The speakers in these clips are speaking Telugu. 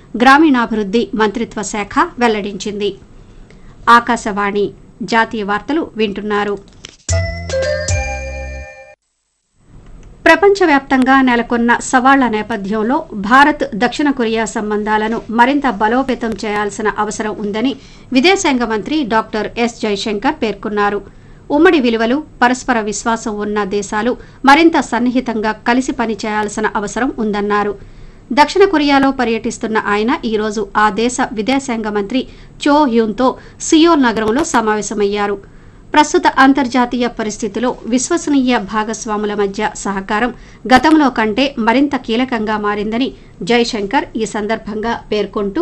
గ్రామీణాభివృద్ది మంత్రిత్వ శాఖ వెల్లడించింది ఆకాశవాణి జాతీయ వార్తలు వింటున్నారు ప్రపంచవ్యాప్తంగా నెలకొన్న సవాళ్ల నేపథ్యంలో భారత్ దక్షిణ కొరియా సంబంధాలను మరింత బలోపేతం చేయాల్సిన అవసరం ఉందని విదేశాంగ మంత్రి డాక్టర్ ఎస్ జైశంకర్ పేర్కొన్నారు ఉమ్మడి విలువలు పరస్పర విశ్వాసం ఉన్న దేశాలు మరింత సన్నిహితంగా కలిసి పనిచేయాల్సిన అవసరం ఉందన్నారు దక్షిణ కొరియాలో పర్యటిస్తున్న ఆయన ఈరోజు ఆ దేశ విదేశాంగ మంత్రి చో హ్యూన్తో సియోల్ నగరంలో సమావేశమయ్యారు ప్రస్తుత అంతర్జాతీయ పరిస్థితిలో విశ్వసనీయ భాగస్వాముల మధ్య సహకారం గతంలో కంటే మరింత కీలకంగా మారిందని జైశంకర్ ఈ సందర్భంగా పేర్కొంటూ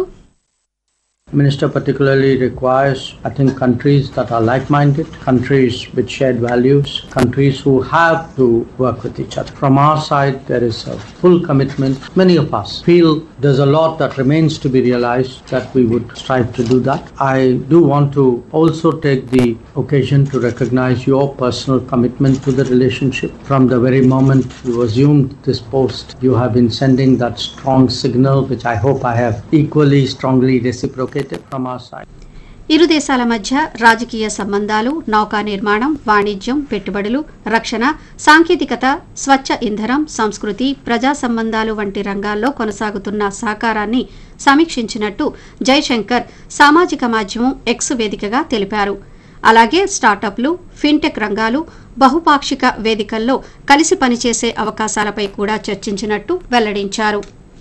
Minister particularly requires, I think, countries that are like-minded, countries with shared values, countries who have to work with each other. From our side, there is a full commitment. Many of us feel there's a lot that remains to be realized that we would strive to do that. I do want to also take the occasion to recognize your personal commitment to the relationship. From the very moment you assumed this post, you have been sending that strong signal, which I hope I have equally strongly reciprocated from our side. ఇరు దేశాల మధ్య రాజకీయ సంబంధాలు నౌకా నిర్మాణం వాణిజ్యం పెట్టుబడులు రక్షణ సాంకేతికత స్వచ్ఛ ఇంధనం సంస్కృతి ప్రజా సంబంధాలు వంటి రంగాల్లో కొనసాగుతున్న సహకారాన్ని సమీక్షించినట్టు జైశంకర్ సామాజిక మాధ్యమం ఎక్స్ వేదికగా తెలిపారు అలాగే స్టార్టప్లు ఫిన్టెక్ రంగాలు బహుపాక్షిక వేదికల్లో కలిసి పనిచేసే అవకాశాలపై కూడా చర్చించినట్టు వెల్లడించారు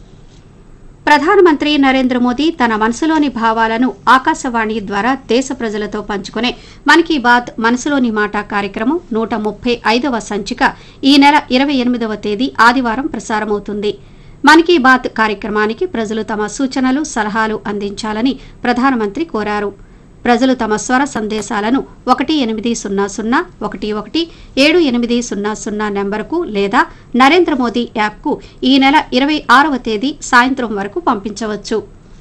ప్రధానమంత్రి నరేంద్ర మోదీ తన మనసులోని భావాలను ఆకాశవాణి ద్వారా దేశ ప్రజలతో పంచుకునే మన్ కీ బాత్ మనసులోని మాట కార్యక్రమం నూట ముప్పై ఐదవ సంచిక ఈ నెల ఇరవై ఎనిమిదవ తేదీ ఆదివారం ప్రసారమవుతుంది మన్ కీ బాత్ కార్యక్రమానికి ప్రజలు తమ సూచనలు సలహాలు అందించాలని ప్రధానమంత్రి కోరారు ప్రజలు తమ స్వర సందేశాలను ఒకటి ఎనిమిది సున్నా సున్నా ఒకటి ఒకటి ఏడు ఎనిమిది సున్నా సున్నా నెంబరుకు లేదా నరేంద్ర మోదీ యాప్కు ఈ నెల ఇరవై ఆరవ తేదీ సాయంత్రం వరకు పంపించవచ్చు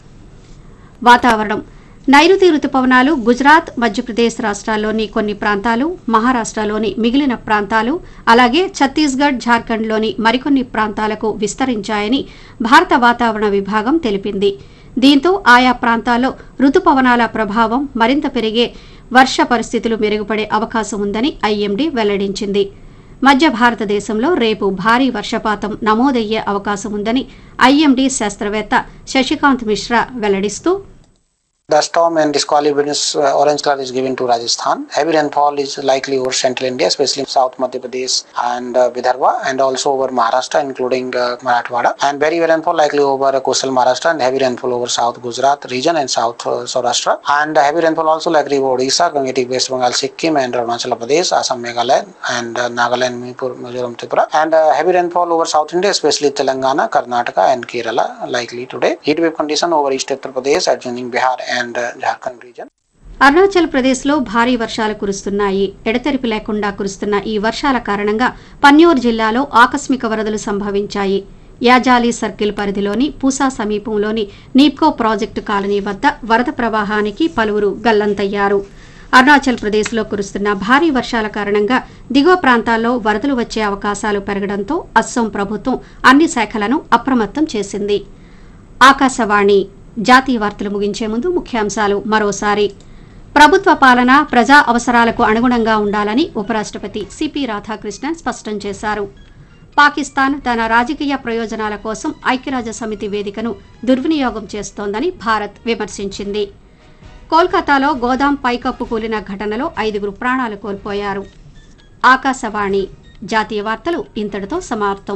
వాతావరణం నైరుతి రుతుపవనాలు గుజరాత్ మధ్యప్రదేశ్ రాష్ట్రాల్లోని కొన్ని ప్రాంతాలు మహారాష్ట్రలోని మిగిలిన ప్రాంతాలు అలాగే ఛత్తీస్గఢ్ జార్ఖండ్లోని మరికొన్ని ప్రాంతాలకు విస్తరించాయని భారత వాతావరణ విభాగం తెలిపింది దీంతో ఆయా ప్రాంతాల్లో రుతుపవనాల ప్రభావం మరింత పెరిగే వర్ష పరిస్థితులు మెరుగుపడే అవకాశం ఉందని ఐఎండీ వెల్లడించింది మధ్య భారతదేశంలో రేపు భారీ వర్షపాతం నమోదయ్యే అవకాశం ఉందని ఐఎండీ శాస్త్రవేత్త Sasikanth Mishra వెల్లడిస్తూ The storm and disqualification uh, orange color is given to Rajasthan. Heavy rainfall is likely over central India, especially South Madhya Pradesh and uh, Vidarbha, and also over Maharashtra, including uh, Marathwada. And very heavy rainfall likely over uh, coastal Maharashtra and heavy rainfall over South Gujarat region and South uh, Saurashtra. And uh, heavy rainfall also likely over Odisha, Gangetic, West Bengal, Sikkim, and Arunachal Pradesh, Assam, Meghalaya, and uh, Nagaland, Manipur, Mizoram, Tripura. And uh, heavy rainfall over South India, especially Telangana, Karnataka, and Kerala, likely today. Heat wave condition over East Uttar Pradesh, adjoining Bihar and uh, Jharkhand region. Arunachal ప్రదేశ్లో భారీ వర్షాలు కురుస్తున్నాయి ఎడతెరిపి లేకుండా కురుస్తున్న ఈ వర్షాల కారణంగా పన్యూర్ జిల్లాలో ఆకస్మిక వరదలు సంభవించాయి యాజాలి సర్కిల్ పరిధిలోని పూసా సమీపంలోని నీప్కో ప్రాజెక్టు కాలనీ వద్ద వరద ప్రవాహానికి పలువురు గల్లంతయ్యారు అరుణాచల్ ప్రదేశ్లో కురుస్తున్న భారీ వర్షాల కారణంగా దిగువ ప్రాంతాల్లో వరదలు వచ్చే అవకాశాలు పెరగడంతో అస్సోం ప్రభుత్వం అన్ని శాఖలను అప్రమత్తం చేసింది ఆకాశవాణి జాతీయ వార్తలు ముగించే ముందు ముఖ్యాంశాలు మరోసారి ప్రభుత్వ పాలన ప్రజా అవసరాలకు అనుగుణంగా ఉండాలని ఉపరాష్ట్రపతి సిపి రాధాకృష్ణన్ స్పష్టం చేశారు పాకిస్తాన్ తన రాజకీయ ప్రయోజనాల కోసం ఐక్యరాజ్య సమితి వేదికను దుర్వినియోగం చేస్తోందని భారత్ విమర్శించింది కోల్కతాలో గోదాం పైకప్పు కూలిన ఘటనలో ఐదుగురు ప్రాణాలు కోల్పోయారు ఆకాశవాణి జాతీయ వార్తలు ఇంతటితో సమాప్తం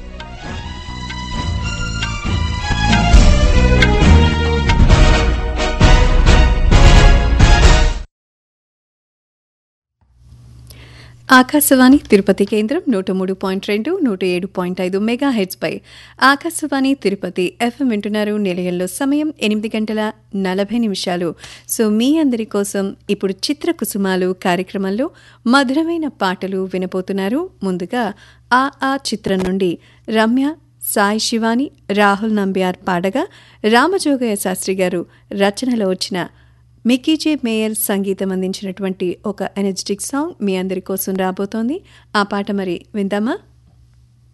ఆకాశవాణి తిరుపతి కేంద్రం నూట మూడు పాయింట్ రెండు నూట ఏడు పాయింట్ ఐదు మెగా హెడ్స్పై ఆకాశవాణి తిరుపతి ఎఫ్ఎం వింటున్నారు నిలయంలో సమయం ఎనిమిది గంటల నలభై నిమిషాలు సో మీ అందరి కోసం ఇప్పుడు చిత్ర కుసుమాలు కార్యక్రమంలో మధురమైన పాటలు వినబోతున్నారు ముందుగా ఆ ఆ చిత్రం నుండి రమ్య సాయి శివాని రాహుల్ నంబియార్ పాడగా రామజోగయ్య శాస్త్రి గారు రచనలో వచ్చిన మిక్కీజే మేయర్ సంగీతం అందించినటువంటి ఒక ఎనర్జెటిక్ సాంగ్ మీ అందరి కోసం రాబోతోంది ఆ పాట మరి విందామా